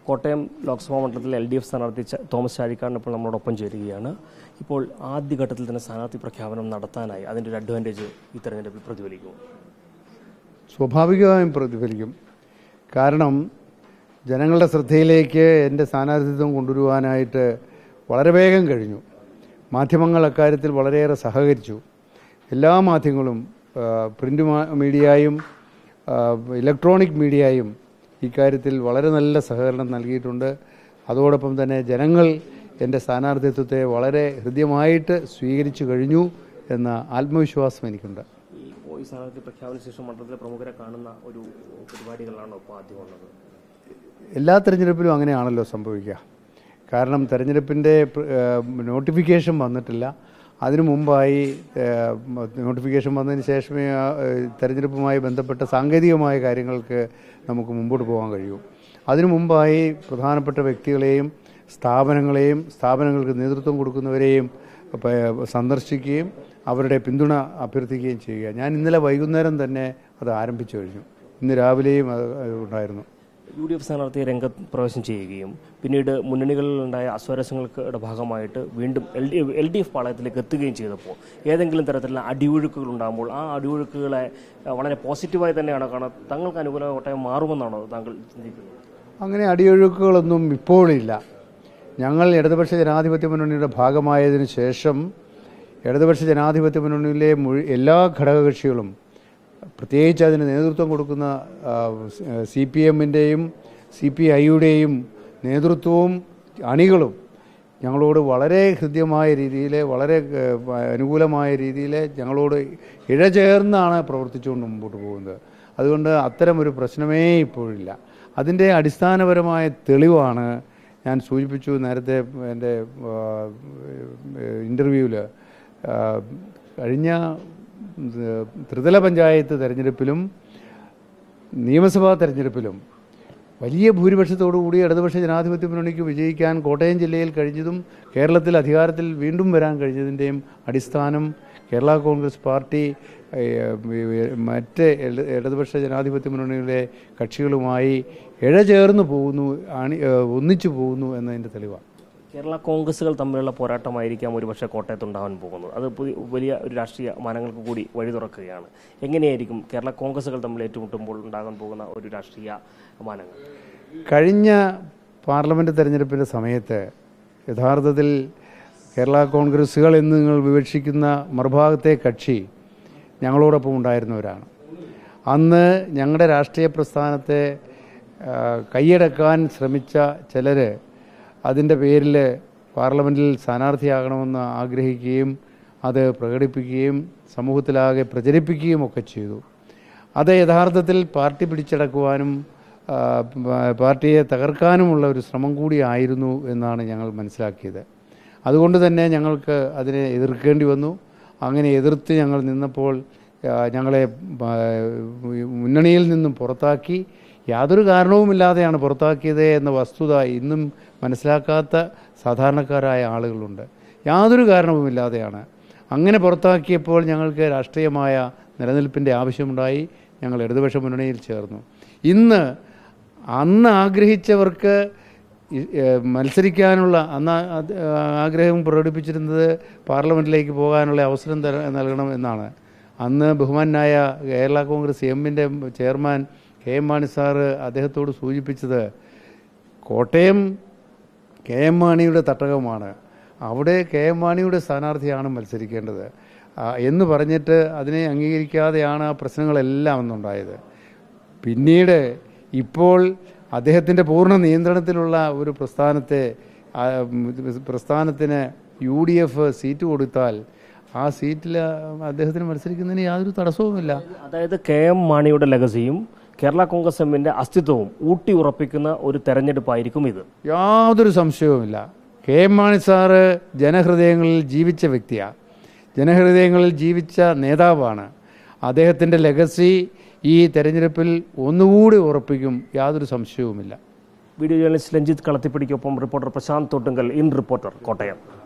കോട്ടയം ലോക്സഭാ മണ്ഡലത്തിലെ L D F സ്ഥാനാർത്ഥി ച- തോമസ് ചാഴിക്കാടൻ ഇപ്പോൾ നമ്മളോടൊപ്പം ചേരുകയാണ് ഇപ്പോൾ ആദ്യഘട്ടത്തിൽ തന്നെ സ്ഥാനാർത്ഥി പ്രഖ്യാപനം നടത്താനായി അതിൻ്റെ ഒരു അഡ്വാൻറ്റേജ് ഈ തെരഞ്ഞെടുപ്പിൽ പ്രതിഫലിക്കും സ്വാഭാവികമായും പ്രതിഫലിക്കും കാരണം ജനങ്ങളുടെ ശ്രദ്ധയിലേക്ക് എൻ്റെ സ്ഥാനാർത്ഥിത്വം കൊണ്ടുവരുവാനായിട്ട് വളരെ വേഗം കഴിഞ്ഞു മാധ്യമങ്ങൾ അക്കാര്യത്തിൽ വളരെയേറെ സഹകരിച്ചു എല്ലാ മാധ്യമങ്ങളും ആ, പ്രിൻ്റ് മാ- മീഡിയയും ആ, ഇലക്ട്രോണിക് മീഡിയയും ഇക്കാര്യത്തിൽ വളരെ നല്ല സഹകരണം നൽകിയിട്ടുണ്ട് അതോടൊപ്പം തന്നെ ജനങ്ങൾ എൻ്റെ സ്ഥാനാർത്ഥിത്വത്തെ വളരെ ഹൃദ്യമായിട്ട് സ്വീകരിച്ചു കഴിഞ്ഞു എന്ന ആത്മവിശ്വാസം എനിക്കുണ്ട് ഈ ഈ സ്ഥാനാർത്ഥി പ്രഖ്യാപന ശേഷം മണ്ഡലത്തിലെ പ്രമുഖരെ കാണുന്ന ഒരു പരിപാടികളാണോ ഇപ്പോൾ ആദ്യം ഉള്ളത് എല്ലാ തെരഞ്ഞെടുപ്പിലും അങ്ങനെയാണല്ലോ സംഭവിക്കുക കാരണം തെരഞ്ഞെടുപ്പിൻ്റെ നോട്ടിഫിക്കേഷൻ വന്നിട്ടില്ല അതിനു മുമ്പായി ഏഹ്, നോട്ടിഫിക്കേഷൻ വന്നതിന് ശേഷമേ ആ, ഏഹ്, തെരഞ്ഞെടുപ്പുമായി ബന്ധപ്പെട്ട സാങ്കേതികമായ കാര്യങ്ങൾക്ക് നമുക്ക് മുമ്പോട്ട് പോകാൻ കഴിയൂ അതിനു മുമ്പായി പ്രധാനപ്പെട്ട വ്യക്തികളെയും സ്ഥാപനങ്ങളെയും സ്ഥാപനങ്ങൾക്ക് നേതൃത്വം കൊടുക്കുന്നവരെയും പ- സന്ദർശിക്കുകയും അവരുടെ പിന്തുണ അഭ്യർത്ഥിക്കുകയും ചെയ്യുക ഞാൻ ഇന്നലെ വൈകുന്നേരം തന്നെ അത് ആരംഭിച്ചു കഴിഞ്ഞു ഇന്ന് രാവിലെയും അത് ഉണ്ടായിരുന്നു യു ഡി എഫ് സ്ഥാനാർത്ഥിയെ രംഗത്ത് പ്രവേശനം ചെയ്യുകയും പിന്നീട് മുന്നണികളിലുണ്ടായ അസ്വാരസ്യങ്ങളുടെ ഭാഗമായിട്ട് വീണ്ടും L D L D F പാളയത്തിലേക്ക് എത്തുകയും ചെയ്തപ്പോൾ ഏതെങ്കിലും തരത്തിലുള്ള അടിയൊഴുക്കുകൾ ഉണ്ടാകുമ്പോൾ ആ അടിയൊഴുക്കുകളെ അഹ്, വളരെ പോസിറ്റീവായി തന്നെയാണ് കാണാൻ തങ്ങൾക്ക് അനുകൂലമായ കോട്ടയം മാറുമെന്നാണോ താങ്കൾ ചിന്തിക്കുന്നത് അങ്ങനെ അടിയൊഴുക്കുകളൊന്നും ഇപ്പോഴില്ല ഞങ്ങൾ ഇടതുപക്ഷ ജനാധിപത്യ മുന്നണിയുടെ ഭാഗമായതിനു ശേഷം ഇടതുപക്ഷ ജനാധിപത്യ മുന്നണിയിലെ മുഴു- എല്ലാ ഘടകകക്ഷികളും പ്രത്യേകിച്ച് അതിന് നേതൃത്വം കൊടുക്കുന്ന സി പി എമ്മിൻ്റെയും സി പി ഐയുടെയും നേതൃത്വവും അണികളും ഞങ്ങളോട് വളരെ ഹൃദ്യമായ രീതിയിൽ വളരെ ഏഹ്, അനുകൂലമായ രീതിയിൽ ഞങ്ങളോട് ഇഴചേർന്നാണ് പ്രവർത്തിച്ചുകൊണ്ട് മുമ്പോട്ട് പോകുന്നത് അതുകൊണ്ട് അത്തരം ഒരു പ്രശ്നമേ ഇപ്പോഴില്ല അതിൻ്റെ അടിസ്ഥാനപരമായ തെളിവാണ് ഞാൻ സൂചിപ്പിച്ചു നേരത്തെ എൻ്റെ ഇൻ്റർവ്യൂവിൽ കഴിഞ്ഞ ഏഹ്, ത്രിതല പഞ്ചായത്ത് തെരഞ്ഞെടുപ്പിലും നിയമസഭാ തെരഞ്ഞെടുപ്പിലും വലിയ ഭൂരിപക്ഷത്തോടുകൂടി ഇടതുപക്ഷ ജനാധിപത്യ മുന്നണിക്ക് വിജയിക്കാൻ കോട്ടയം ജില്ലയിൽ കഴിഞ്ഞതും കേരളത്തിൽ അധികാരത്തിൽ വീണ്ടും വരാൻ കഴിഞ്ഞതിൻ്റെയും അടിസ്ഥാനം കേരള കോൺഗ്രസ് പാർട്ടി ഏഹ്, മറ്റ് ഇട- ഇടതുപക്ഷ ജനാധിപത്യ മുന്നണിയിലെ കക്ഷികളുമായി ഇഴചേർന്ന് പോകുന്നു അണി ഏഹ്, ഒന്നിച്ചു പോകുന്നു എന്നതിൻ്റെ തെളിവാണ് കേരള കോൺഗ്രസുകൾ തമ്മിലുള്ള പോരാട്ടമായിരിക്കാം ഒരുപക്ഷെ കോട്ടയത്ത് ഉണ്ടാകാൻ പോകുന്നത് അത് പുതിയ വലിയ ഒരു രാഷ്ട്രീയ മാനങ്ങൾക്ക് കൂടി വഴി തുറക്കുകയാണ് എങ്ങനെയായിരിക്കും കേരള കോൺഗ്രസുകൾ തമ്മിൽ ഏറ്റുമുട്ടുമ്പോൾ ഉണ്ടാകാൻ പോകുന്ന ഒരു രാഷ്ട്രീയ മാനങ്ങൾ കഴിഞ്ഞ പാർലമെൻറ്റ് തെരഞ്ഞെടുപ്പിൻ്റെ സമയത്ത് യഥാർത്ഥത്തിൽ കേരള കോൺഗ്രസ്സുകൾ എന്ന് നിങ്ങൾ വിവക്ഷിക്കുന്ന മറുഭാഗത്തെ കക്ഷി ഞങ്ങളോടൊപ്പം ഉണ്ടായിരുന്നവരാണ് അന്ന് ഞങ്ങളുടെ രാഷ്ട്രീയ പ്രസ്ഥാനത്തെ ആ, കൈയടക്കാൻ ശ്രമിച്ച ചിലർ അതിൻ്റെ പേരിൽ പാർലമെൻറ്റിൽ സ്ഥാനാർത്ഥിയാകണമെന്ന് ആഗ്രഹിക്കുകയും അത് പ്രകടിപ്പിക്കുകയും സമൂഹത്തിലാകെ പ്രചരിപ്പിക്കുകയും ഒക്കെ ചെയ്തു അത് യഥാർത്ഥത്തിൽ പാർട്ടി പിടിച്ചടക്കുവാനും ആ, പ- പാർട്ടിയെ തകർക്കാനുമുള്ള ഒരു ശ്രമം കൂടിയായിരുന്നു എന്നാണ് ഞങ്ങൾ മനസ്സിലാക്കിയത് അതുകൊണ്ട് തന്നെ ഞങ്ങൾക്ക് അതിനെ എതിർക്കേണ്ടി വന്നു അങ്ങനെ എതിർത്ത് ഞങ്ങൾ നിന്നപ്പോൾ ആ, ഞങ്ങളെ ആ, മുന്നണിയിൽ നിന്നും പുറത്താക്കി യാതൊരു കാരണവുമില്ലാതെയാണ് പുറത്താക്കിയത് എന്ന വസ്തുത ഇന്നും മനസ്സിലാക്കാത്ത സാധാരണക്കാരായ ആളുകളുണ്ട് യാതൊരു കാരണവുമില്ലാതെയാണ് അങ്ങനെ പുറത്താക്കിയപ്പോൾ ഞങ്ങൾക്ക് രാഷ്ട്രീയമായ നിലനിൽപ്പിൻ്റെ ആവശ്യമുണ്ടായി ഞങ്ങൾ ഇടതുപക്ഷ മുന്നണിയിൽ ചേർന്നു ഇന്ന് അന്ന് ആഗ്രഹിച്ചവർക്ക് ഇ- ഏഹ് മത്സരിക്കാനുള്ള അന്ന് അത് ആഗ്രഹം പ്രകടിപ്പിച്ചിരുന്നത് പാർലമെൻറ്റിലേക്ക് പോകാനുള്ള അവസരം തര നൽകണം എന്നാണ് അന്ന് ബഹുമാനായ കേരള കോൺഗ്രസ് എമ്മിൻ്റെ chairman K M Mani sir അദ്ദേഹത്തോട് സൂചിപ്പിച്ചത് കോട്ടയം കെ എം മാണിയുടെ തട്ടകമാണ് അവിടെ കെ എം മാണിയുടെ സ്ഥാനാർത്ഥിയാണ് മത്സരിക്കേണ്ടത് ആ, എന്ന് പറഞ്ഞിട്ട് അതിനെ അംഗീകരിക്കാതെയാണ് ആ പ്രശ്നങ്ങളെല്ലാം അന്നുണ്ടായത് പിന്നീട് ഇപ്പോൾ അദ്ദേഹത്തിൻ്റെ പൂർണ്ണ നിയന്ത്രണത്തിലുള്ള ഒരു പ്രസ്ഥാനത്തെ ആ, ഉം, പ്രസ്ഥാനത്തിന് യു ഡി എഫ് സീറ്റ് കൊടുത്താൽ ആ സീറ്റിൽ അദ്ദേഹത്തിന് മത്സരിക്കുന്നതിന് യാതൊരു തടസ്സവുമില്ല അതായത് കെ എം മാണിയുടെ ലഗസിയും കേരള കോൺഗ്രസ് എമ്മിന്റെ അസ്തിത്വവും ഊട്ടി ഉറപ്പിക്കുന്ന ഒരു തെരഞ്ഞെടുപ്പായിരിക്കും ഇത് യാതൊരു സംശയവുമില്ല കെ എം മാണി സാറ് ജനഹൃദയങ്ങളിൽ ജീവിച്ച വ്യക്തിയാണ് ജനഹൃദയങ്ങളിൽ ജീവിച്ച നേതാവാണ് അദ്ദേഹത്തിൻ്റെ ലെഗസി ഈ തെരഞ്ഞെടുപ്പിൽ ഒന്നുകൂടി ഉറപ്പിക്കും യാതൊരു സംശയവുമില്ല വീഡിയോ ജേർണലിസ്റ്റ് രഞ്ജിത്ത് കളത്തിപ്പിടിക്കൊപ്പം reporter Prashanth Thottunkal in reporter Kottayam